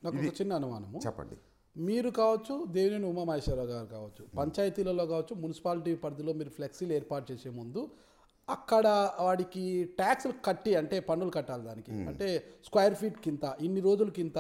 నాకు ఒక చిన్న అనుమానము చెప్పండి మీరు కావచ్చు దేవినేని ఉమామహేశ్వరరావు గారు కావచ్చు పంచాయతీలలో కావచ్చు మున్సిపాలిటీ పరిధిలో మీరు ఫ్లెక్సీలు ఏర్పాటు చేసే ముందు అక్కడ వాడికి ట్యాక్స్లు కట్టి అంటే పన్నులు కట్టాలి దానికి అంటే స్క్వేర్ ఫీట్ కింద ఇన్ని రోజులకి ఇంత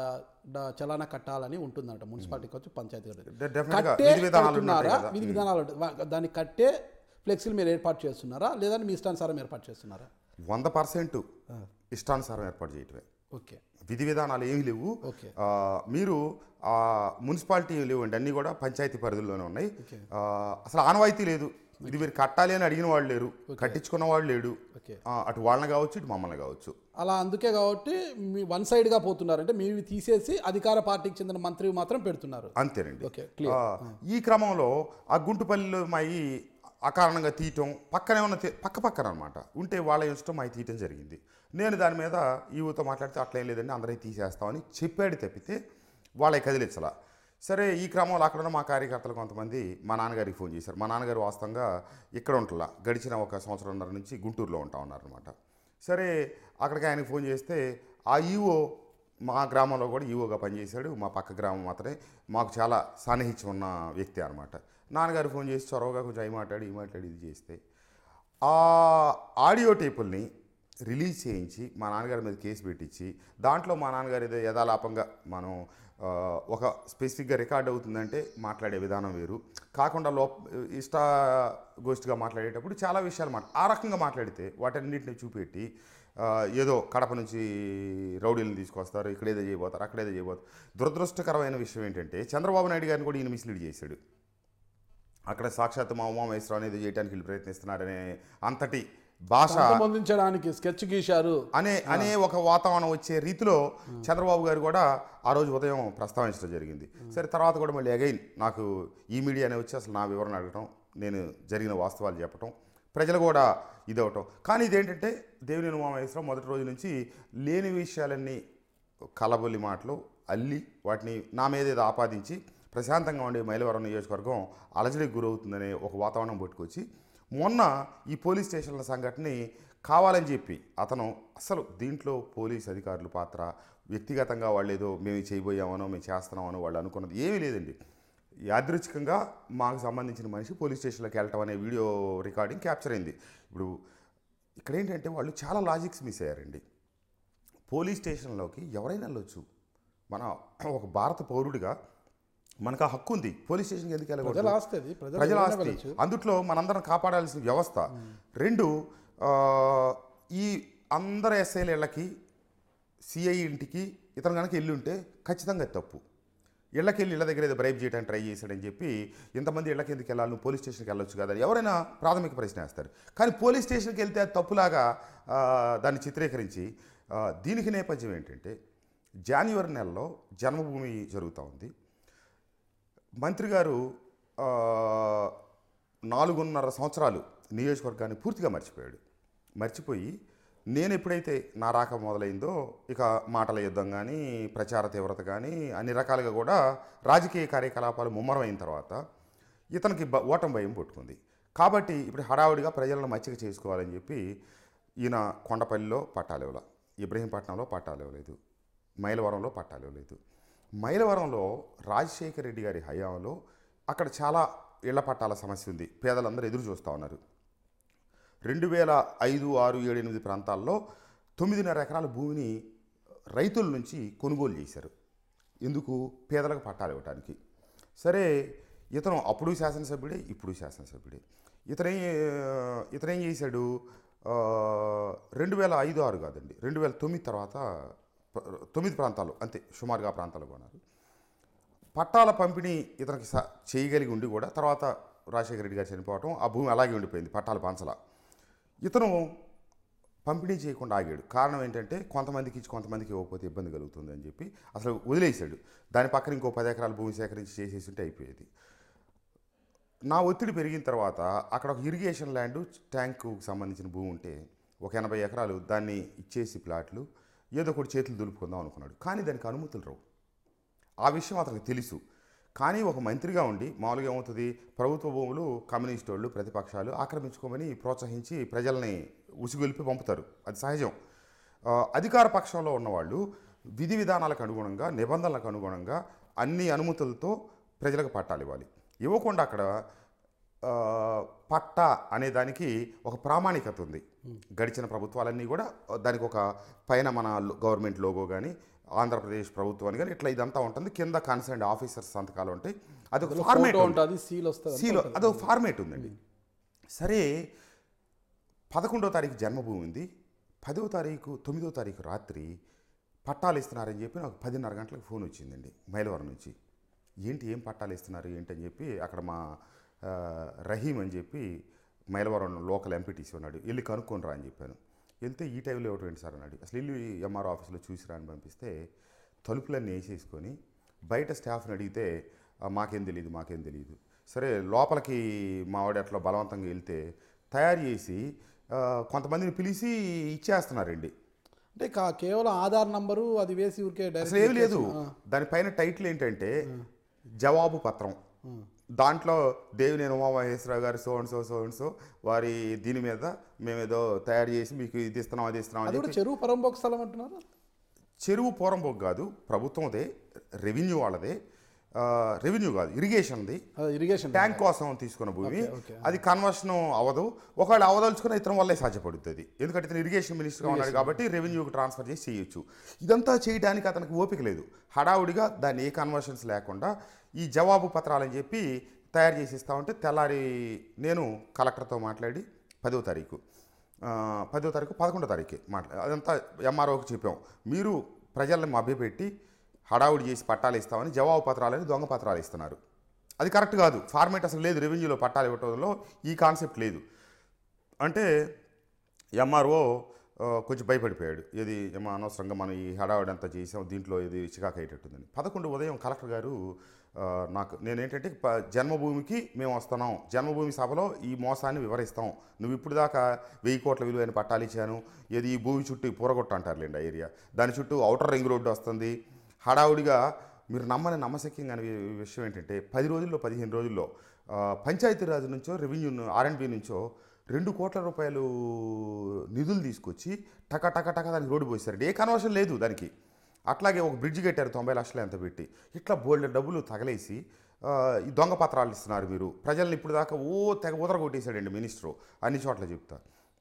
డ- చలానా కట్టాలని ఉంటుందంట మున్సిపాలిటీ కావచ్చు పంచాయతీ కావచ్చు. De- definitely గా కట్టే విధి విధానాలు కడుతున్నారా? ఉంటాయి కదా. విధి విధానాలు ఉంటాయి. వా- దాన్ని కట్టే ఫ్లెక్సీలు మీరు ఏర్పాటు చేస్తున్నారా లేదా మీ ఇష్టానుసారం ఏర్పాటు చేస్తున్నారా వంద పర్సెంట్ ఇష్టానుసారం ఏర్పాటు చేయటమే ఓకే విధి విధానాలు ఏమీ లేవు ఓకే. ఆ, మీరు ఆ, మున్సిపాలిటీ ఏమి లేవండి అన్నీ కూడా పంచాయతీ పరిధిలోనే ఉన్నాయి ఆ, అసలు ఆనవాయితీ లేదు ఇది మీరు కట్టాలి అని అడిగిన వాళ్ళు లేరు కట్టించుకున్న వాళ్ళు లేడు ఓకే. ఆ, అటు వాళ్ళని కావచ్చు ఇటు మమ్మల్ని కావచ్చు అలా అందుకే కాబట్టి మీ వన్ సైడ్గా పోతున్నారు అంటే మీవి తీసేసి అధికార పార్టీకి చెందిన మంత్రి మాత్రం పెడుతున్నారు అంతేనండి ఓకే క్లియర్ ఆ, ఈ క్రమంలో ఆ గుంటుపల్లిలో మాయి అకారణంగా తీయటం పక్కనే ఉన్న తీ- పక్క పక్కన అనమాట ఉంటే వాళ్ళ ఇష్టం మాయి తీయటం జరిగింది నేను దాని మీద ఈవుతో మాట్లాడితే అట్లేం లేదండి అందరూ తీసేస్తామని చెప్పాడు తప్పితే వాళ్ళకి కదిలించలా సరే ఈ క్రమంలో అక్కడ ఉన్న మా కార్యకర్తలు కొంతమంది మా నాన్నగారికి ఫోన్ చేశారు మా నాన్నగారు వాస్తవంగా ఇక్కడ ఉంటులా గడిచిన ఒక సంవత్సరంన్నర నుంచి గుంటూరులో ఉంటా ఉన్నారనమాట సరే అక్కడికి ఆయనకి ఫోన్ చేస్తే ఆ ఈవో మా గ్రామంలో కూడా ఈవోగా పనిచేశాడు మా పక్క గ్రామం మాత్రమే మాకు చాలా సాన్నిహిత్యం ఉన్న వ్యక్తి అనమాట నాన్నగారు ఫోన్ చేసి చొరవగా కొంచెం అయి మాట్లాడి ఈ మాట్లాడి ఇది చేస్తే ఆ ఆడియో టేపుల్ని రిలీజ్ చేయించి మా నాన్నగారి మీద కేసు పెట్టించి దాంట్లో మా నాన్నగారు ఏదో యథాలాపంగా మనం ఆ, ఒక స్పెసిఫిక్గా రికార్డ్ అవుతుందంటే మాట్లాడే విధానం వేరు కాకుండా లోప ఇష్ట గోష్ఠిగా మాట్లాడేటప్పుడు చాలా విషయాలు మాట ఆ రకంగా మాట్లాడితే వాటన్నిటిని చూపెట్టి ఆ, ఏదో కడప నుంచి రౌడీలను తీసుకొస్తారు ఇక్కడ ఏదో చేయబోతారు అక్కడ ఏదో చేయబోతారు దురదృష్టకరమైన విషయం ఏంటంటే చంద్రబాబు నాయుడు గారిని కూడా ఈయన మిస్లీడ్ చేశాడు అక్కడ సాక్షాత్ మా ఉమామహేశ్వరం అనేది చేయడానికి వీళ్ళు ప్రయత్నిస్తున్నారనే అంతటి భాష పొందించడానికి స్కెచ్ గీశారు అనే అనే ఒక వాతావరణం వచ్చే రీతిలో చంద్రబాబు గారు కూడా ఆ రోజు ఉదయం ప్రస్తావించడం జరిగింది సరే తర్వాత కూడా మళ్ళీ అగైన్ నాకు ఈ మీడియానే వచ్చి అసలు నా వివరణ అడగటం నేను జరిగిన వాస్తవాలు చెప్పటం ప్రజలు కూడా ఇదవటం కానీ ఇదేంటంటే దేవినేని ఉమామహేశ్వరం మొదటి రోజు నుంచి లేని విషయాలన్నీ కలబొల్లి మాటలు అల్లి వాటిని నా మీద ఏదో ఆపాదించి ప్రశాంతంగా ఉండే మైలవరం నియోజకవర్గం అలజడికి గురవుతుందనే ఒక వాతావరణం పట్టుకొచ్చి మొన్న ఈ పోలీస్ స్టేషన్ల సంఘటనని కావాలని చెప్పి అతను అసలు దీంట్లో పోలీస్ అధికారుల పాత్ర వ్యక్తిగతంగా వాళ్ళు ఏదో మేము ఇది చేయబోయామనో మేము చేస్తున్నామనో వాళ్ళు అనుకున్నది ఏమీ లేదండి యాదృచ్ఛికంగా మాకు సంబంధించిన మనిషి పోలీస్ స్టేషన్లోకి వెళ్ళటం అనే వీడియో రికార్డింగ్ క్యాప్చర్ అయింది ఇప్పుడు ఇక్కడ ఏంటంటే వాళ్ళు చాలా లాజిక్స్ మిస్ అయ్యారండి పోలీస్ స్టేషన్లోకి ఎవరైనా వెళ్ళొచ్చు మన ఒక భారత పౌరుడిగా మనకు ఆ హక్కు ఉంది పోలీస్ స్టేషన్కి ఎందుకు వెళ్ళకూడదు ప్రజల ఆస్తి అది ప్రజలు ప్రజల ఎవరైనా ఆస్తి వెళ్ళొచ్చు. అందుట్లో మనందరం కాపాడాల్సిన వ్యవస్థ రెండు ఆ, ఈ అందరు ఎస్ఐల ఇళ్ళకి సిఐ ఇంటికి ఇతను కనుక వెళ్ళి ఉంటే ఖచ్చితంగా అది తప్పు ఇళ్ళకి వెళ్ళి ఇళ్ళ దగ్గర ఏదో బ్రైబ్ చేయడానికి ట్రై చేశాడని చెప్పి ఇంతమంది ఇళ్ళకి ఎందుకు వెళ్ళాలి నువ్వు పోలీస్ స్టేషన్కి వెళ్ళొచ్చు కదా అని ఎవరైనా ప్రాథమిక ప్రశ్న వేస్తారు కానీ పోలీస్ స్టేషన్కి వెళ్తే అది తప్పులాగా ఆ, దాన్ని చిత్రీకరించి ఆ, దీనికి నేపథ్యం ఏంటంటే జనవరి నెలలో జన్మభూమి జరుగుతూ ఉంది మంత్రి గారు ఆ, నాలుగున్నర సంవత్సరాలు నియోజకవర్గాన్ని పూర్తిగా మర్చిపోయాడు మర్చిపోయి నేను ఎప్పుడైతే నా రాక మొదలైందో ఇక మాటల యుద్ధం కానీ ప్రచార తీవ్రత కానీ అన్ని రకాలుగా కూడా రాజకీయ కార్యకలాపాలు ముమ్మరమైన తర్వాత ఇతనికి బ ఓటం భయం పుట్టుకుంది కాబట్టి ఇప్పుడు హడావుడిగా ప్రజలను మచ్చిక చేసుకోవాలని చెప్పి ఈయన కొండపల్లిలో పట్టాలు ఇవ్వల ఇబ్రహీంపట్నంలో పట్టాలు ఇవ్వలేదు మైలవరంలో పట్టాలు ఇవ్వలేదు మైలవరంలో రాజశేఖర రెడ్డి గారి హయాంలో అక్కడ చాలా ఇళ్ల పట్టాల సమస్య ఉంది పేదలందరూ ఎదురు చూస్తూ ఉన్నారు రెండు వేల ఐదు ఆరు ఏడు ఎనిమిది ప్రాంతాల్లో తొమ్మిదిన్నర ఎకరాల భూమిని రైతుల నుంచి కొనుగోలు చేశారు ఎందుకు పేదలకు పట్టాలు ఇవ్వడానికి సరే ఇతను అప్పుడు శాసనసభ్యుడే ఇప్పుడు శాసనసభ్యుడే ఇతనే ఇతనేం చేశాడు ఆ, రెండు వేల ఐదు ఆరు కాదండి రెండు వేల తొమ్మిది తర్వాత ప- తొమ్మిది ప్రాంతాలు అంతే సుమారుగా ప్రాంతాలు కొన్నారు పట్టాల పంపిణీ ఇతనికి స- చేయగలిగి ఉండి కూడా తర్వాత రాజశేఖర రెడ్డి గారు చనిపోవటం ఆ భూమి అలాగే ఉండిపోయింది పట్టాల పంచల ఇతను పంపిణీ చేయకుండా ఆగాడు కారణం ఏంటంటే కొంతమందికి ఇచ్చి కొంతమందికి ఇవ్వకపోతే ఇబ్బంది కలుగుతుంది అని చెప్పి అసలు వదిలేశాడు దాని పక్కన ఇంకో పది ఎకరాల భూమి సేకరించి చేసేసి ఉంటే అయిపోయేది నా ఒత్తిడి పెరిగిన తర్వాత అక్కడ ఒక ఇరిగేషన్ ల్యాండ్ ట్యాంకు సంబంధించిన భూమి ఉంటే ఒక ఎనభై ఎకరాలు దాన్ని ఇచ్చేసి ప్లాట్లు ఏదో ఒకటి చేతులు దులుపుకుందాం అనుకున్నాడు కానీ దానికి అనుమతులు రావు ఆ విషయం అతనికి తెలుసు కానీ ఒక మంత్రిగా ఉండి మామూలుగా ఏమవుతుంది ప్రభుత్వ భూములు కమ్యూనిస్ట్ వాళ్ళు ప్రతిపక్షాలు ఆక్రమించుకోమని ప్రోత్సహించి ప్రజల్ని ఉసిగొలిపి పంపుతారు అది సహజం ఆ, అధికార పక్షంలో ఉన్నవాళ్ళు విధి విధానాలకు అనుగుణంగా నిబంధనలకు అనుగుణంగా అన్ని అనుమతులతో ప్రజలకు పట్టాలు ఇవ్వాలి ఇవ్వకుండా అక్కడ ఆ, పట్టా అనే దానికి ఒక ప్రామాణికత ఉంది గడిచిన ప్రభుత్వాలన్నీ కూడా దానికి ఒక పైన మన లో- గవర్నమెంట్ లోగో కానీ ఆంధ్రప్రదేశ్ ప్రభుత్వం కానీ ఇట్లా ఇదంతా ఉంటుంది కింద కన్సర్న్ ఆఫీసర్స్ సంతకాలు ఉంటాయి అది ఒక ఫార్మేట్ ఫోటో ఉంటుంది సీల్ వస్తుంది సీలో అదొక ఫార్మేట్ ఉందండి సరే పదకొండో తారీఖు జన్మభూమి ఉంది పదో తారీఖు తొమ్మిదో తారీఖు రాత్రి పట్టాలు ఇస్తున్నారని చెప్పి నాకు పదిన్నర గంటలకు ఫోన్ వచ్చిందండి మైలవరం నుంచి ఏంటి ఏం పట్టాలు ఇస్తున్నారు ఏంటి అని చెప్పి అక్కడ మా ఆ, రహీం అని చెప్పి మైలవరం లోకల్ ఎంపీటీసీ ఉన్నాడు వెళ్ళి కనుక్కొని రా అని చెప్పాను వెళ్తే ఈ టైంలో ఇవ్వటం ఏంటి సార్ అన్నాడు అసలు ఇల్లు ఎంఆర్ఓ ఆఫీస్లో చూసిరా అని పంపిస్తే తలుపులన్నీ వేసేసుకొని బయట స్టాఫ్ని అడిగితే "ఆ, మాకేం తెలియదు మాకేం తెలియదు సరే లోపలికి మా వాడు అట్లా బలవంతంగా వెళ్తే తయారు చేసి ఆ, కొంతమందిని పిలిచి ఇచ్చేస్తున్నారండి అంటే కా- కేవలం ఆధార్ నంబరు అది వేసి ఊరికే అసలు ఏమి లేదు డైరెక్ట్ దానిపైన టైటిల్ ఏంటంటే జవాబు పత్రం దాంట్లో Devineni Umamaheswara Rao so and so so and so వారి దీని మీద మేమేదో తయారు చేసి మీకు ఇది ఇస్తున్నాం అది ఇస్తున్నాం అని అది కూడా చెరువు పరంబోక్ స్థలం అంటున్నారు చెరువు పోరంబోక్ కాదు ప్రభుత్వందే రెవెన్యూ వాళ్ళదే ఆ, రెవెన్యూ కాదు ఇరిగేషన్ది ఇరిగేషన్ ట్యాంక్ కోసం తీసుకున్న భూమి ఓకే. అది కన్వర్షన్ అవ్వదు ఒకవేళ అవదలుచుకున్న ఇతరం వల్లే సాధ్యపడుతుంది ఎందుకంటే ఇతను ఇరిగేషన్ మినిస్టర్గా ఉన్నాడు కాబట్టి రెవెన్యూకి ట్రాన్స్ఫర్ చేసి చేయొచ్చు ఇదంతా చేయడానికి అతనికి ఓపిక లేదు హడావుడిగా దాన్ని ఏ కన్వర్షన్స్ లేకుండా ఈ జవాబు పత్రాలని చెప్పి తయారు చేసి ఇస్తా ఉంటే తెల్లారి నేను కలెక్టర్తో మాట్లాడి పదో తారీఖు ఆ, పదో తారీఖు పదకొండో తారీఖు మాట్లా అదంతా ఎంఆర్ఓకి చెప్పాం మీరు ప్రజల్ని మభ్యపెట్టి హడావుడి చేసి పట్టాలు ఇస్తామని జవాబు పత్రాలని దొంగ పత్రాలు ఇస్తున్నారు అది కరెక్ట్ కాదు ఫార్మేట్ అసలు లేదు రెవెన్యూలో పట్టాలు ఇవ్వటంలో ఈ కాన్సెప్ట్ లేదు అంటే ఎంఆర్ఓ ఆ, కొంచెం భయపడిపోయాడు ఇది ఏమో అనవసరంగా మనం ఈ హడావుడి అంతా చేసాం దీంట్లో ఇది చికాకు అయ్యేటట్టుందని పదకొండు ఉదయం కలెక్టర్ గారు ఆ, నాకు నేనేంటంటే ప- జన్మభూమికి మేము వస్తున్నాం జన్మభూమి సభలో ఈ మోసాన్ని వివరిస్తాం నువ్వు ఇప్పుడు దాకా వెయ్యి కోట్ల విలువైన పట్టాలు ఇచ్చాను ఇది ఈ భూమి చుట్టూ ఈ పూరగొట్ట అంటారులేండి ఆ ఏరియా దాని చుట్టూ అవుటర్ రింగ్ రోడ్డు వస్తుంది హడావుడిగా మీరు నమ్మని నమ్మశక్యంగా అనే వి- విషయం ఏంటంటే పది రోజుల్లో పదిహేను రోజుల్లో ఆ, పంచాయతీరాజ్ నుంచో రెవెన్యూ ఆర్ఎండ్బి నుంచో రెండు కోట్ల రూపాయలు నిధులు తీసుకొచ్చి టక టక టక దానికి రోడ్డు పోసారండి ఏ కన్వర్షన్ లేదు దానికి అట్లాగే ఒక బ్రిడ్జ్ కట్టారు తొంభై లక్షలు ఎంత పెట్టి ఇట్లా బోల్డ్ డబ్బులు తగలేసి ఆ, ఈ దొంగ పత్రాలు ఇస్తున్నారు మీరు ప్రజల్ని ఇప్పుడు దాకా ఓ తెగ ఉదర కొట్టేశాడండి మినిస్టరు అన్ని చోట్ల చెప్తా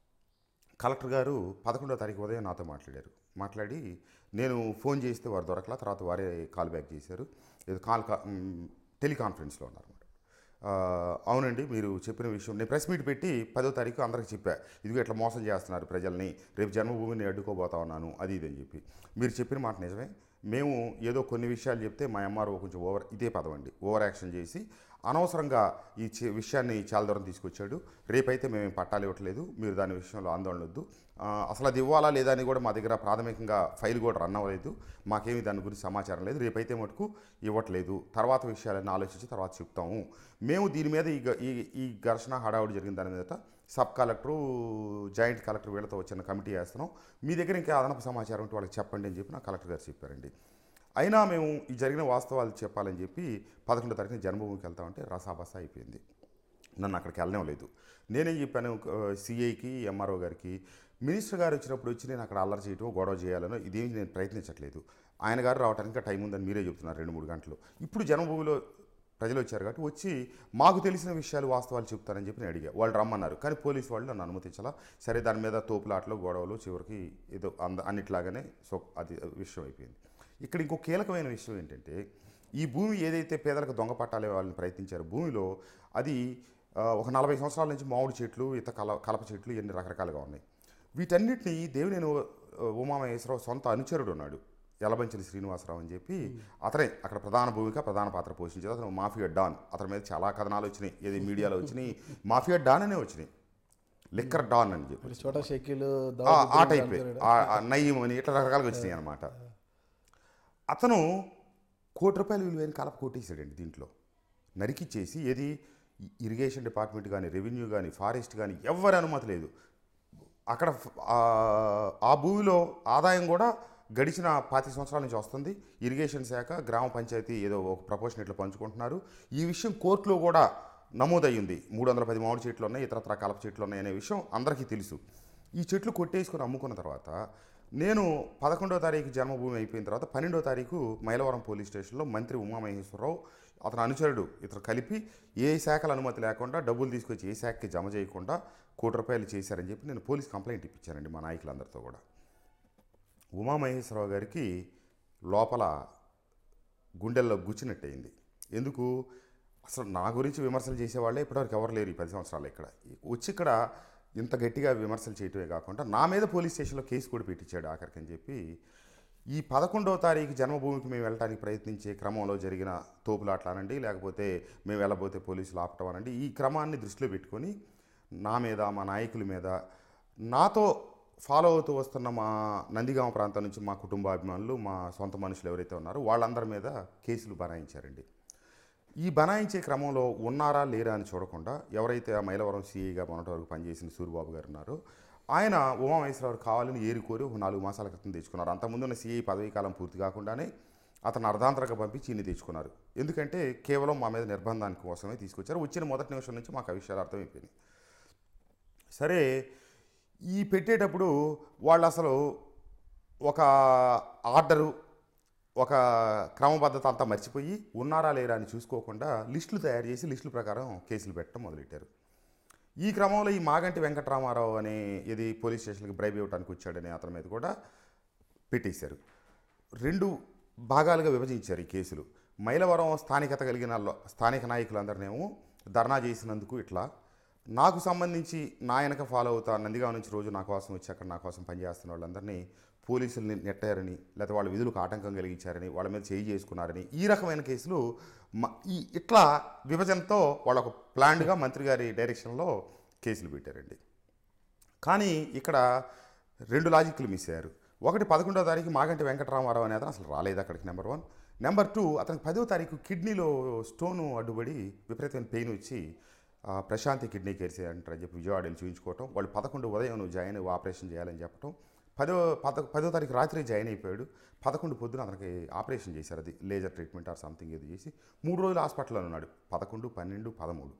కలెక్టర్ గారు పదకొండో తారీఖు ఉదయం నాతో మాట్లాడారు మాట్లాడి నేను ఫోన్ చేస్తే వారు దొరకలా తర్వాత వారే కాల్ బ్యాక్ చేశారు ఏదో కాల్ కా- మ్, టెలికాన్ఫరెన్స్లో ఉన్నారు ఆ, అవునండి మీరు చెప్పిన విషయం నేను ప్రెస్ మీట్ పెట్టి పదో తారీఖు అందరికి చెప్పా ఇదిగో ఇట్లా మోసం చేస్తున్నారు ప్రజల్ని రేపు జన్మభూమిని అడ్డుకోబోతా ఉన్నాను అది ఇది అని చెప్పి మీరు చెప్పిన మాట నిజమే మేము ఏదో కొన్ని విషయాలు చెప్తే మా ఎంఆర్ఓ కొంచెం ఓవర్ ఇదే పదం అండి ఓవర్ యాక్షన్ చేసి అనవసరంగా ఈ చి- విషయాన్ని చాలా దూరం తీసుకొచ్చాడు రేపైతే మేము పట్టాలు ఇవ్వట్లేదు మీరు దాని విషయంలో ఆందోళన వద్దు ఆ, అసలు అది ఇవ్వాలా లేదా అని కూడా మా దగ్గర ప్రాథమికంగా ఫైల్ కూడా రన్ అవ్వలేదు మాకేమీ దాని గురించి సమాచారం లేదు రేపైతే మటుకు ఇవ్వట్లేదు తర్వాత విషయాలన్నీ ఆలోచించి తర్వాత చెప్తాము మేము దీని మీద ఈ గ- ఈ ఈ ఘర్షణ హడావుడి జరిగిన దాని మీద సబ్ కలెక్టరు జాయింట్ కలెక్టర్ వీళ్ళతో వచ్చిన కమిటీ వేస్తున్నాం మీ దగ్గర ఇంకా అదనపు సమాచారం ఉంటే వాళ్ళకి చెప్పండి అని చెప్పి నా కలెక్టర్ గారు చెప్పారండి అయినా మేము ఈ జరిగిన వాస్తవాలు చెప్పాలని చెప్పి పదకొండో తారీఖున జన్మభూమికి వెళ్తామంటే రసాబసా అయిపోయింది నన్ను అక్కడికి వెళ్ళడం లేదు నేనేం చెప్పాను సిఐకి ఎంఆర్ఓ గారికి మినిస్టర్ గారు వచ్చినప్పుడు వచ్చి నేను అక్కడ అల్లరి చేయటం గొడవ చేయాలనో ఇదేమి నేను ప్రయత్నించట్లేదు ఆయన గారు రావడానికి ఇంకా టైం ఉందని మీరే చెప్తున్నారు రెండు మూడు గంటలు ఇప్పుడు జన్మభూమిలో ప్రజలు వచ్చారు కాబట్టి వచ్చి మాకు తెలిసిన విషయాలు వాస్తవాలు చెప్తారని చెప్పి నేను అడిగా వాళ్ళు రమ్మన్నారు కానీ పోలీసు వాళ్ళు నన్ను అనుమతించాలా సరే దాని మీద తోపులాటలు గొడవలు చివరికి ఏదో అంద అన్నిట్లాగానే సో అది విషయం అయిపోయింది ఇక్కడ ఇంకో కీలకమైన విషయం ఏంటంటే ఈ భూమి ఏదైతే పేదలకు దొంగ పట్టాలే వాళ్ళని ప్రయత్నించారో భూమిలో అది ఆ, ఒక నలభై సంవత్సరాల నుంచి మామిడి చెట్లు ఇత కల కలప చెట్లు ఇవన్నీ రకరకాలుగా ఉన్నాయి వీటన్నిటిని దేవినేని ఉమామహేశ్వరరావు సొంత అనుచరుడు ఉన్నాడు యలబంచలి శ్రీనివాసరావు అని చెప్పి అతనే అక్కడ ప్రధాన భూమిక ప్రధాన పాత్ర పోషించేది అతను మాఫియా డాన్ అతని మీద చాలా కథనాలు వచ్చినాయి ఏది మీడియాలో వచ్చినాయి మాఫియా డాన్ అనే వచ్చినాయి లిక్కర్ డాన్ అని చెప్పి చోటా షకీల్ ఆ ఆ టైప్ నయ్యం అని ఇట్లా రకరకాలుగా వచ్చినాయి అనమాట అతను కోటి రూపాయల విలువైన కలప కొట్టేశాడండి దీంట్లో నరికిచ్చేసి ఏది ఇరిగేషన్ డిపార్ట్మెంట్ కానీ రెవెన్యూ కానీ ఫారెస్ట్ కానీ ఎవరి అనుమతి లేదు అక్కడ ఫ్- ఆ- ఆ భూమిలో ఆదాయం కూడా గడిచిన పాతి సంవత్సరాల నుంచి వస్తుంది ఇరిగేషన్ శాఖ గ్రామ పంచాయతీ ఏదో ఒక ప్రపోర్షనేట్లో పంచుకుంటున్నారు ఈ విషయం కోర్టులో కూడా నమోదయ్యింది మూడు వందల పది మామిడి చెట్లు ఉన్నాయి ఇతరత్ర కలప చెట్లు ఉన్నాయి అనే విషయం అందరికీ తెలుసు ఈ చెట్లు కొట్టేసుకొని అమ్ముకున్న తర్వాత నేను పదకొండో తారీఖు జన్మభూమి అయిపోయిన తర్వాత పన్నెండో తారీఖు మైలవరం పోలీస్ స్టేషన్లో మంత్రి ఉమామహేశ్వరరావు అతని అనుచరుడు ఇతను కలిపి ఏ శాఖల అనుమతి లేకుండా డబ్బులు తీసుకొచ్చి ఏ శాఖకి జమ చేయకుండా కోటి రూపాయలు చేశారని చెప్పి నేను పోలీస్ కంప్లైంట్ ఇప్పించానండి మా నాయకులందరితో కూడా ఉమామహేశ్వరరావు గారికి లోపల గుండెల్లో గుచ్చినట్టయింది ఎందుకు అసలు నా గురించి విమర్శలు చేసేవాళ్ళే ఇప్పటివరకు ఎవరు లేరు ఈ పది సంవత్సరాలు ఇక్కడ వచ్చి ఇక్కడ ఇంత గట్టిగా విమర్శలు చేయటమే కాకుండా నా మీద పోలీస్ స్టేషన్లో కేసు కూడా పెట్టించాడు ఆఖరికి అని చెప్పి ఈ పదకొండవ తారీఖు జన్మభూమికి మేము వెళ్ళడానికి ప్రయత్నించే క్రమంలో జరిగిన తోపులాట్లానండి లేకపోతే మేము వెళ్ళబోతే పోలీసులు ఆపటం అనండి ఈ క్రమాన్ని దృష్టిలో పెట్టుకొని నా మీద మా నాయకుల మీద నాతో ఫాలో అవుతూ వస్తున్న మా నందిగామ ప్రాంతం నుంచి మా కుటుంబాభిమానులు మా సొంత మనుషులు ఎవరైతే ఉన్నారో వాళ్ళందరి మీద కేసులు బనాయించారండి ఈ బనాయించే క్రమంలో ఉన్నారా లేరా అని చూడకుండా ఎవరైతే ఆ మైలవరం సీఈగా మొన్నటి వరకు పనిచేసిన సూరిబాబు గారు ఉన్నారో ఆయన ఉమామహేశ్వరరావు కావాలని ఏరుకోరి ఒక నాలుగు మాసాల క్రితం తెచ్చుకున్నారు అంతకుముందు ఉన్న సీఐ పదవీ కాలం పూర్తి కాకుండానే అతను అర్ధాంతరంగా పంపించి ఈయన తెచ్చుకున్నారు ఎందుకంటే కేవలం మా మీద నిర్బంధానికి కోసమే తీసుకొచ్చారు వచ్చిన మొదటి నిమిషం నుంచి మాకు ఆ విషయాలు అర్థమైపోయినాయి సరే ఈ పెట్టేటప్పుడు వాళ్ళు అసలు ఒక ఆర్డరు ఒక క్రమబద్ధత అంతా మర్చిపోయి ఉన్నారా లేరా అని చూసుకోకుండా లిస్టులు తయారు చేసి లిస్టుల ప్రకారం కేసులు పెట్టడం మొదలెట్టారు ఈ క్రమంలో ఈ మాగంటి వెంకటరామారావు అనే ఇది పోలీస్ స్టేషన్కి బ్రైబ్ ఇవ్వడానికి వచ్చాడనే అతని మీద కూడా పెట్టేశారు రెండు భాగాలుగా విభజించారు ఈ కేసులు మైలవరం స్థానికత కలిగిన లో- స్థానిక నాయకులందరినేమో ధర్నా చేసినందుకు ఇట్లా నాకు సంబంధించి నా వెనక ఫాలో అవుతా నందిగాం నుంచి రోజు నా కోసం వచ్చి అక్కడ నా కోసం పనిచేస్తున్న వాళ్ళందరినీ పోలీసుల్ని నెట్టారని లేకపోతే వాళ్ళ విధులకు ఆటంకం కలిగించారని వాళ్ళ మీద చేయి చేసుకున్నారని ఈ రకమైన కేసులు మ- ఈ ఇట్లా విభజనతో వాళ్ళ ఒక ప్లాన్డ్గా మంత్రి గారి డైరెక్షన్లో కేసులు పెట్టారండి కానీ ఇక్కడ రెండు లాజిక్లు మిస్ అయ్యారు ఒకటి పదకొండో తారీఖు మాగంటి వెంకటరామారావు అనే అతను అసలు రాలేదు అక్కడికి నెంబర్ వన్ నెంబర్ టూ అతనికి పదో తారీఖు కిడ్నీలో స్టోను అడ్డుపడి విపరీతమైన పెయిన్ వచ్చి ఆ, ప్రశాంతి కిడ్నీ కేర్ అంటారని చెప్పి విజయవాడ వెళ్ళి చూపించుకోవటం వాళ్ళు పదకొండు ఉదయం నువ్వు జాయిన్ అయ్యి ఆపరేషన్ చేయాలని చెప్పటం పదో పద పదో తారీఖు రాత్రి జాయిన్ అయిపోయాడు పదకొండు పొద్దున అతనికి ఆపరేషన్ చేశారు అది లేజర్ ట్రీట్మెంట్ ఆర్ సంథింగ్ ఏదో చేసి మూడు రోజులు హాస్పిటల్లో ఉన్నాడు పదకొండు పన్నెండు పదమూడు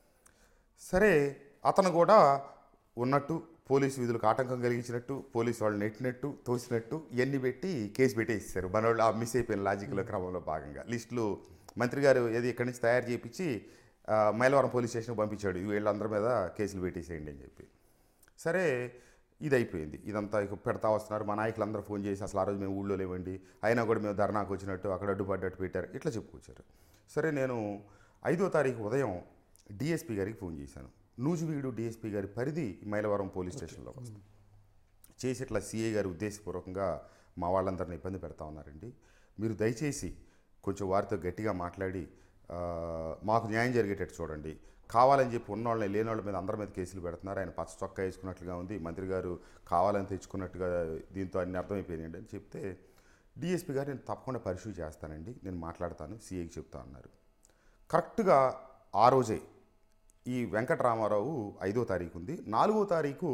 సరే అతను కూడా ఉన్నట్టు పోలీసు విధులకు ఆటంకం కలిగించినట్టు పోలీసు వాళ్ళు నెట్టినట్టు తోసినట్టు ఇవన్నీ పెట్టి కేసు పెట్టేస్తారు మన వాళ్ళు ఆ మిస్ అయిపోయిన లాజిక్ల క్రమంలో భాగంగా లిస్టులు మంత్రి గారు ఏది ఇక్కడి నుంచి తయారు చేయించి ఆ, మైలవరం పోలీస్ స్టేషన్కి పంపించాడు వీళ్ళందరి మీద కేసులు పెట్టేసేయండి అని చెప్పి సరే ఇది అయిపోయింది ఇదంతా ఇక పెడతా వస్తున్నారు మా నాయకులందరూ ఫోన్ చేసి అసలు ఆ రోజు మేము ఊళ్ళో లేవండి అయినా కూడా మేము ధర్నాకు వచ్చినట్టు అక్కడ అడ్డుపడ్డట్టు పెట్టారు ఇట్లా చెప్పుకొచ్చారు సరే నేను ఐదో తారీఖు ఉదయం డిఎస్పీ గారికి ఫోన్ చేశాను నూజివీడు డిఎస్పీ గారి పరిధి మైలవరం పోలీస్ స్టేషన్లో వస్తుంది చేసి ఇట్లా సిఐ గారు ఉద్దేశపూర్వకంగా మా వాళ్ళందరిని ఇబ్బంది పెడతా ఉన్నారండి మీరు దయచేసి కొంచెం వారితో గట్టిగా మాట్లాడి ఆ, మాకు న్యాయం జరిగేటట్టు చూడండి కావాలని చెప్పి ఉన్నవాళ్ళని లేని వాళ్ళ మీద అందరి మీద కేసులు పెడుతున్నారు ఆయన పచ్చ చొక్కా వేసుకున్నట్లుగా ఉంది మంత్రి గారు కావాలని తెచ్చుకున్నట్టుగా దీంతో అన్ని అర్థమైపోయినాయండి అని చెప్తే డిఎస్పీ గారు నేను తప్పకుండా పరిశీలి చేస్తానండి నేను మాట్లాడతాను సిఐకి చెప్తా అన్నారు కరెక్ట్గా ఆ రోజే ఈ వెంకటరామారావు ఐదో తారీఖు ఉంది నాలుగో తారీఖు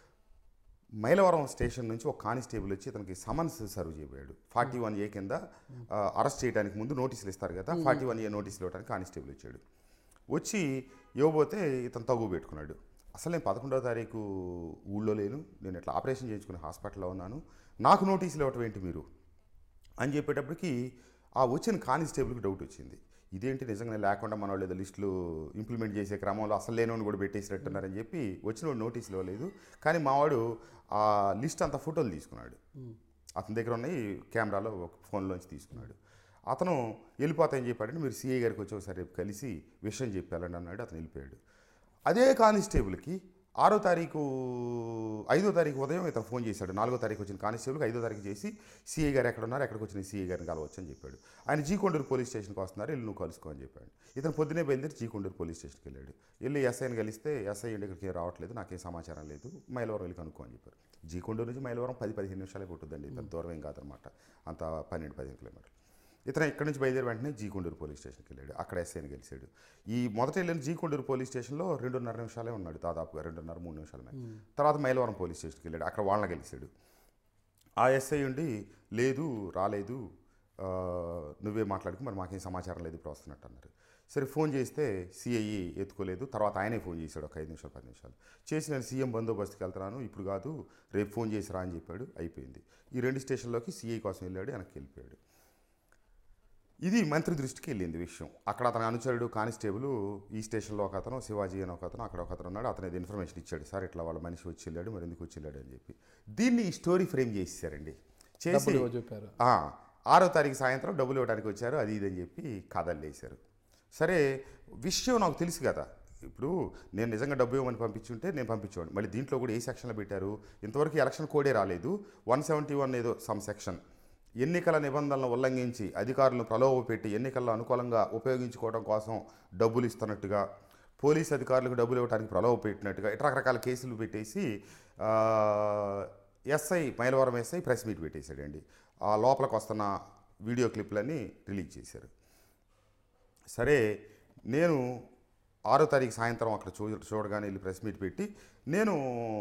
మైలవరం స్టేషన్ నుంచి ఒక కానిస్టేబుల్ వచ్చి ఇతనికి సమన్స్ సర్వ్ చేయబోయాడు ఫార్టీ వన్ ఏ కింద ఆ, అరెస్ట్ చేయడానికి ముందు నోటీసులు ఇస్తారు కదా ఫార్టీ వన్ ఏ నోటీసులు ఇవ్వడానికి కానిస్టేబుల్ వచ్చాడు వచ్చి ఇవ్వబోతే ఇతను తగు పెట్టుకున్నాడు అసలు నేను పదకొండవ తారీఖు ఊళ్ళో లేను నేను ఇట్లా ఆపరేషన్ చేయించుకుని హాస్పిటల్లో ఉన్నాను నాకు నోటీసులు ఇవ్వటం ఏంటి మీరు అని చెప్పేటప్పటికి ఆ వచ్చిన కానిస్టేబుల్కి డౌట్ వచ్చింది ఇదేంటి నిజంగా లేకుండా మన వాళ్ళు ఏదో లిస్టులు ఇంప్లిమెంట్ చేసే క్రమంలో అసలు లేనివాడిని కూడా పెట్టేసినట్టున్నారని చెప్పి వచ్చిన వాడు నోటీసులు ఇవ్వలేదు కానీ మావాడు ఆ లిస్ట్ అంతా ఫోటోలు తీసుకున్నాడు అతని దగ్గర ఉన్నాయి కెమెరాలో ఒక ఫోన్లోంచి తీసుకున్నాడు అతను వెళ్ళిపోతాయని చెప్పాడంటే మీరు సిఐ గారికి వచ్చి ఒకసారి రేపు కలిసి విషయం చెప్పాలని అన్నాడు అతను వెళ్ళిపోయాడు అదే కానిస్టేబుల్కి ఆరో తారీఖు ఐదో తారీఖు ఉదయం ఇతను ఫోన్ చేశాడు నాలుగో తారీఖు వచ్చిన కానిస్టేబుల్కి ఐదో తారీఖు చేసి సీఐ గారు ఎక్కడ ఉన్నారు ఎక్కడికి వచ్చిన సీఐ గారిని కలవచ్చు అని చెప్పాడు ఆయన జీకొండూరు పోలీస్ స్టేషన్కి వస్తున్నారు వెళ్ళి నువ్వు కలుసుకో అని చెప్పాడు ఇతను పొద్దునే బయలుదేరి జీకొండూరు పోలీస్ స్టేషన్కి వెళ్ళాడు వెళ్ళి ఎస్ఐని కలిస్తే ఎస్ఐ ఇంటి ఇక్కడికి రావట్లేదు నాకేం సమాచారం లేదు మైలవరం వెళ్ళి కనుక్కో అని చెప్పారు జీకొండూరు నుంచి మైలవరం పది పదిహేను నిమిషాలే కొట్టుద్దండి ఇంత దూరం ఏం కాదనమాట అంత పన్నెండు పదిహేను కిలోమీటర్లు ఇతను ఇక్కడి నుంచి బయలుదేరి వెంటనే జీకొండూరు పోలీస్ స్టేషన్కి వెళ్ళాడు అక్కడ ఎస్ఐని గెలిచాడు ఈ మొదట వెళ్ళిన జీకొండూరు పోలీస్ స్టేషన్లో రెండున్నర నిమిషాలే ఉన్నాడు దాదాపుగా రెండున్నర మూడు నిమిషాల మీద తర్వాత మైలవరం పోలీస్ స్టేషన్కి వెళ్ళాడు అక్కడ వాళ్ళని గెలిచాడు ఆ ఎస్ఐ ఉండి లేదు రాలేదు ఆ, నువ్వే మాట్లాడుకు మరి మాకేం సమాచారం లేదు ఇప్పుడు వస్తున్నట్టు అన్నారు సరే ఫోన్ చేస్తే సిఐ ఎత్తుకోలేదు తర్వాత ఆయనే ఫోన్ చేశాడు ఒక ఐదు నిమిషాలు పది నిమిషాలు చేసి నేను సీఎం బందోబస్తుకి వెళ్తున్నాను ఇప్పుడు కాదు రేపు ఫోన్ చేసి రా అని చెప్పాడు అయిపోయింది ఈ రెండు స్టేషన్లోకి సిఐ కోసం వెళ్ళాడు వెనక్కి వెళ్ళిపోయాడు ఇది మంత్రి దృష్టికి వెళ్ళింది విషయం అక్కడ అతని అనుచరుడు కానిస్టేబుల్ ఈ స్టేషన్లో ఒక అతను శివాజీ అని ఒక అతను అక్కడ ఒక అతను ఉన్నాడు అతను ఏదో ఇన్ఫర్మేషన్ ఇచ్చాడు సార్ ఇట్లా వాళ్ళ మనిషి వచ్చి వెళ్ళాడు మరి ఎందుకు వచ్చి వెళ్ళాడు అని చెప్పి దీన్ని ఈ స్టోరీ ఫ్రేమ్ చేసేసారండి చేసి డబ్బులు ఇవ్వ చెప్పారు ఆ, ఆరో తారీఖు సాయంత్రం డబ్బులు ఇవ్వడానికి వచ్చారు అది ఇది అని చెప్పి కథలు వేశారు సరే విషయం నాకు తెలుసు కదా ఇప్పుడు నేను నిజంగా డబ్బు ఇవ్వమని పంపించుంటే నేను పంపించేవాడు మళ్ళీ దీంట్లో కూడా ఏ సెక్షన్లో పెట్టారు ఇంతవరకు ఎలక్షన్ కోడే రాలేదు వన్ సెవెంటీ వన్ ఏదో సమ్ సెక్షన్ ఎన్నికల నిబంధనలను ఉల్లంఘించి అధికారులను ప్రలోభపెట్టి ఎన్నికల్లో అనుకూలంగా ఉపయోగించుకోవడం కోసం డబ్బులు ఇస్తున్నట్టుగా పోలీస్ అధికారులకు డబ్బులు ఇవ్వడానికి ప్రలోభ పెట్టినట్టుగా ఇట్లా రకరకాల కేసులు పెట్టేసి ఆ, SI Mylavaram SI press meet పెట్టేశాడండి ఆ లోపలికి వస్తున్న వీడియో క్లిప్లన్నీ రిలీజ్ చేశారు సరే నేను ఆరో తారీఖు సాయంత్రం అక్కడ చూ చూడగానే వెళ్ళి ప్రెస్ మీట్ పెట్టి నేను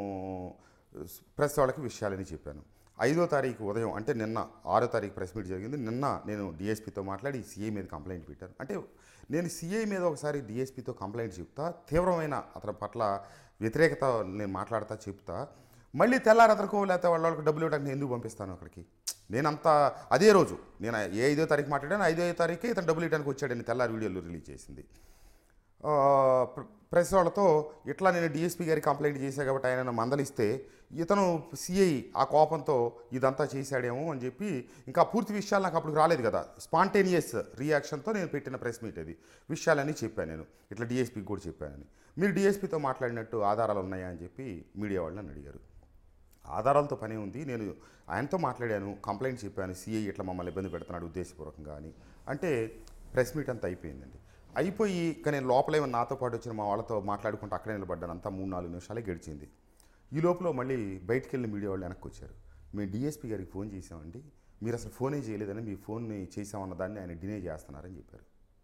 ప్రెస్ వాళ్ళకి విషయాలని చెప్పాను ఐదో తారీఖు ఉదయం అంటే నిన్న ఆరో తారీఖు ప్రెస్ మీట్ జరిగింది నిన్న నేను డిఎస్పీతో మాట్లాడి సీఐ మీద కంప్లైంట్ పెట్టాను అంటే నేను సీఐ మీద ఒకసారి డిఎస్పీతో కంప్లైంట్ చెప్తా తీవ్రమైన అతని పట్ల వ్యతిరేకత నేను మాట్లాడతా చెప్తా మళ్ళీ తెల్లారి అతనికో లేకపోతే వాళ్ళ వాళ్ళకి డబ్బులు ఇవ్వడానికి నేను ఎందుకు పంపిస్తాను అక్కడికి నేనంతా అదే రోజు నేను ఏ ఐదో తారీఖు మాట్లాడాను ఐదో తారీఖే ఇతను డబ్బులు ఇవ్వడానికి వచ్చాడని తెల్లారి వీడియోలు రిలీజ్ చేసింది ఆ, ప్ర- ప్రెస్ వాళ్ళతో ఇట్లా నేను డిఎస్పీ గారికి కంప్లైంట్ చేశా కాబట్టి ఆయన నన్ను మందలిస్తే ఇతను సిఐ ఆ కోపంతో ఇదంతా చేశాడేమో అని చెప్పి ఇంకా పూర్తి విషయాలు నాకు అప్పుడు రాలేదు కదా స్పాంటేనియస్ రియాక్షన్తో నేను పెట్టిన ప్రెస్ మీట్ అది విషయాలన్నీ చెప్పాను నేను ఇట్లా డిఎస్పీకి కూడా చెప్పానని మీరు డిఎస్పీతో మాట్లాడినట్టు ఆధారాలు ఉన్నాయా అని చెప్పి మీడియా వాళ్ళు నన్ను అడిగారు ఆధారాలతో పని ఉంది నేను ఆయనతో మాట్లాడాను కంప్లైంట్ చెప్పాను సిఐ ఇట్లా మమ్మల్ని ఇబ్బంది పెడుతున్నాడు ఉద్దేశపూర్వకంగా అని అంటే ప్రెస్ మీట్ అంతా అయిపోయిందండి అయిపోయి ఇక నేను లోపలే నాతో పాటు వచ్చిన మా వాళ్ళతో మాట్లాడుకుంటూ అక్కడే నిలబడ్డాను అంతా మూడు నాలుగు నిమిషాలే గడిచింది ఈ లోపల మళ్ళీ బయటికి వెళ్ళిన మీడియా వాళ్ళు వెనక్కి వచ్చారు మేము డిఎస్పీ గారికి ఫోన్ చేసామండి మీరు అసలు ఫోనే చేయలేదని మీ ఫోన్ని చేసామన్న దాన్ని ఆయన డినే చేస్తున్నారని చెప్పారు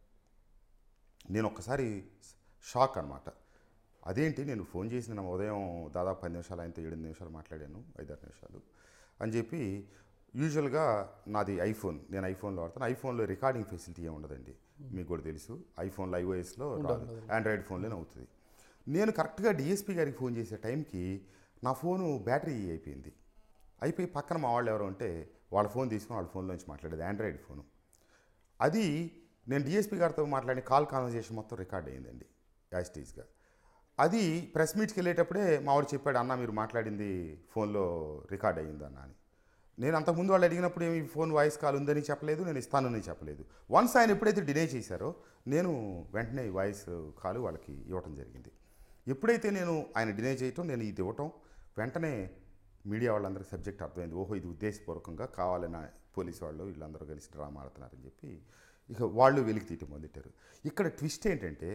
నేను ఒక్కసారి షాక్ అనమాట అదేంటి నేను ఫోన్ చేసిన నా ఉదయం దాదాపు పది నిమిషాలు ఆయనతో ఏడు నిమిషాలు మాట్లాడాను ఐదారు నిమిషాలు అని చెప్పి యూజువల్గా నాది ఐఫోన్ నేను ఐఫోన్లో వాడతాను ఐఫోన్లో రికార్డింగ్ ఫెసిలిటీ ఏమి ఉండదండి మీకు కూడా తెలుసు ఐఫోన్లో ఐఓఎస్లో రాదు ఆండ్రాయిడ్ ఫోన్లోనే అవుతుంది నేను కరెక్ట్గా డిఎస్పీ గారికి ఫోన్ చేసే టైంకి నా ఫోను బ్యాటరీ అయిపోయింది అయిపోయి పక్కన మా వాళ్ళు ఎవరు ఉంటే వాళ్ళ ఫోన్ తీసుకుని వాళ్ళ ఫోన్లోంచి మాట్లాడేది ఆండ్రాయిడ్ ఫోను అది నేను డిఎస్పీ గారితో మాట్లాడిన కాల్ కాన్వర్జేషన్ మొత్తం రికార్డ్ అయ్యిందండి యాస్టీస్గా అది ప్రెస్ మీట్కి వెళ్ళేటప్పుడే మా వాడు చెప్పాడు అన్న మీరు మాట్లాడింది ఫోన్లో రికార్డ్ అయ్యింది అన్న అని నేను అంతకుముందు వాళ్ళు అడిగినప్పుడు ఏమి ఫోన్ వాయిస్ కాల్ ఉందని చెప్పలేదు నేను ఇస్తానని చెప్పలేదు వన్స్ ఆయన ఎప్పుడైతే డినే చేశారో నేను వెంటనే ఈ వాయిస్ కాల్ వాళ్ళకి ఇవ్వటం జరిగింది ఎప్పుడైతే నేను ఆయన డినే చేయటం నేను ఇది ఇవ్వటం వెంటనే మీడియా వాళ్ళందరికీ సబ్జెక్ట్ అర్థమైంది ఓహో ఇది ఉద్దేశపూర్వకంగా కావాలని పోలీసు వాళ్ళు వీళ్ళందరూ కలిసి డ్రామా ఆడుతున్నారని చెప్పి ఇక వాళ్ళు వెలికి తీయటం మొదలెట్టారు ఇక్కడ ట్విస్ట్ ఏంటంటే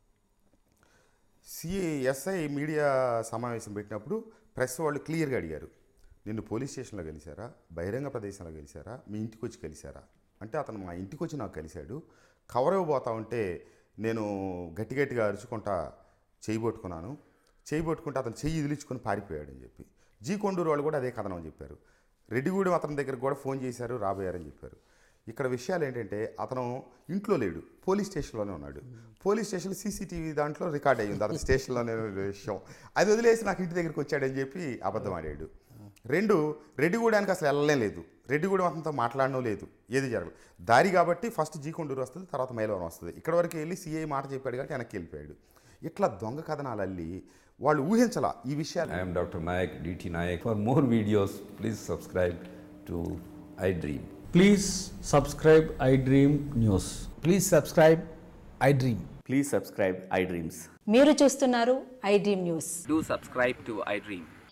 సిఐఎస్ఐ మీడియా సమావేశం పెట్టినప్పుడు ప్రెస్ వాళ్ళు క్లియర్గా అడిగారు నిన్ను పోలీస్ స్టేషన్లో కలిశారా బహిరంగ ప్రదేశంలో కలిశారా మీ ఇంటికి వచ్చి కలిశారా అంటే అతను మా ఇంటికి వచ్చి నాకు కలిశాడు కవర్ ఇవ్వబోతా ఉంటే నేను గట్టి గట్టిగా అరుచుకుంటా చేయబొట్టుకున్నాను చేయబొట్టుకుంటే అతను చెయ్యి ఇదిలించుకొని పారిపోయాడు అని చెప్పి జీ కొండూరు వాళ్ళు కూడా అదే కథనం చెప్పారు రెడ్డిగూడెం అతని దగ్గర కూడా ఫోన్ చేశారు రాబోయారని చెప్పారు ఇక్కడ విషయాలు ఏంటంటే అతను ఇంట్లో లేడు పోలీస్ స్టేషన్లోనే ఉన్నాడు పోలీస్ స్టేషన్ సీసీటీవీ దాంట్లో రికార్డ్ అయ్యింది అతని స్టేషన్లోనే ఉన్న విషయం అది వదిలేసి నాకు ఇంటి దగ్గరికి వచ్చాడని చెప్పి అబద్ధం ఆడాడు రెండు రెడ్డిగూడానికి అసలు వెళ్ళలే లేదు రెడ్డిగూడెం అతనితో మాట్లాడడం లేదు ఏది జరగలేదు దారి కాబట్టి ఫస్ట్ జీ కొండూరు వస్తుంది తర్వాత మైలవరం వస్తుంది ఇక్కడ వరకు వెళ్ళి సీఐ మాట చెప్పాడు కాబట్టి వెనక్కి వెళ్ళిపోయాడు ఇట్లా దొంగ కథనాలు అల్లి వాళ్ళు ఊహించలా ఈ విషయాలు I am Dr. Nayak, DT Nayak. For more videos, please subscribe to iDream. Please subscribe iDream News. Please subscribe iDream. Please subscribe iDreams. మీరు చూస్తున్నారు I dream news Do subscribe to iDream.